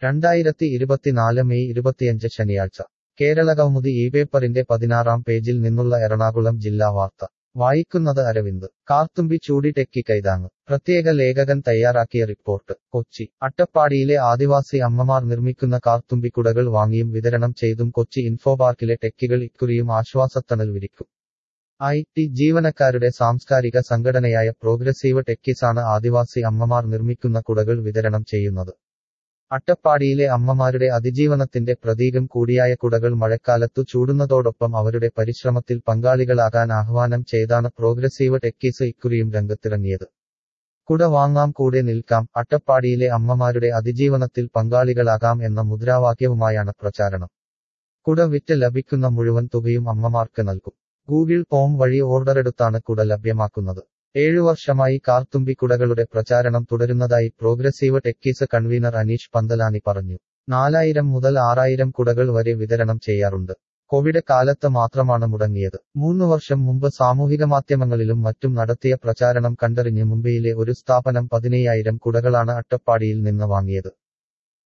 രണ്ടായിരത്തി ഇരുപത്തിനാല് മെയ് ഇരുപത്തിയഞ്ച് ശനിയാഴ്ച കേരളകൗമുദി ഈ പേപ്പറിന്റെ പതിനാറാം പേജിൽ നിന്നുള്ള എറണാകുളം ജില്ലാ വാർത്ത വായിക്കുന്നത് അരവിന്ദ് കാർത്തുമ്പി ചൂടി ടെക്കി കൈതാങ് പ്രത്യേക ലേഖകൻ തയ്യാറാക്കിയ റിപ്പോർട്ട് കൊച്ചി അട്ടപ്പാടിയിലെ ആദിവാസി അമ്മമാർ നിർമ്മിക്കുന്ന കാർത്തുമ്പി കുടകൾ വാങ്ങിയും വിതരണം ചെയ്തും കൊച്ചി ഇൻഫോപാർക്കിലെ ടെക്കികൾ ഇക്കുറിയും ആശ്വാസത്തണൽ വിരിക്കും ഐ ടി ജീവനക്കാരുടെ സാംസ്കാരിക സംഘടനയായ പ്രോഗ്രസീവ് ടെക്കിസാണ് ആദിവാസി അമ്മമാർ നിർമ്മിക്കുന്ന കുടകൾ വിതരണം ചെയ്യുന്നത് അട്ടപ്പാടിയിലെ അമ്മമാരുടെ അതിജീവനത്തിന്റെ പ്രതീകം കൂടിയായ കുടകൾ മഴക്കാലത്തു ചൂടുന്നതോടൊപ്പം അവരുടെ പരിശ്രമത്തിൽ പങ്കാളികളാകാൻ ആഹ്വാനം ചെയ്താണ് പ്രോഗ്രസീവ് ടെക്കീസ് ഇക്കുറിയും രംഗത്തിറങ്ങിയത് കുട വാങ്ങാം കൂടെ നിൽക്കാം അട്ടപ്പാടിയിലെ അമ്മമാരുടെ അതിജീവനത്തിൽ പങ്കാളികളാകാം എന്ന മുദ്രാവാക്യവുമായാണ് പ്രചാരണം കുട വിറ്റ് ലഭിക്കുന്ന മുഴുവൻ തുകയും അമ്മമാർക്ക് നൽകും ഗൂഗിൾ ഫോം വഴി ഓർഡറെടുത്താണ് കുട ലഭ്യമാക്കുന്നത് ഏഴു വർഷമായി കാർത്തുമ്പി കുടകളുടെ പ്രചാരണം തുടരുന്നതായി progressive techies convener Aneesh Panthalani പറഞ്ഞു നാലായിരം മുതൽ ആറായിരം കുടകൾ വരെ വിതരണം ചെയ്യാറുണ്ട് കോവിഡ് കാലത്ത് മാത്രമാണ് മുടങ്ങിയത് മൂന്നു വർഷം മുമ്പ് സാമൂഹിക മാധ്യമങ്ങളിലും മറ്റും നടത്തിയ പ്രചാരണം കണ്ടറിഞ്ഞ് മുംബൈയിലെ ഒരു സ്ഥാപനം പതിനയ്യായിരം കുടകളാണ് അട്ടപ്പാടിയിൽ നിന്ന് വാങ്ങിയത്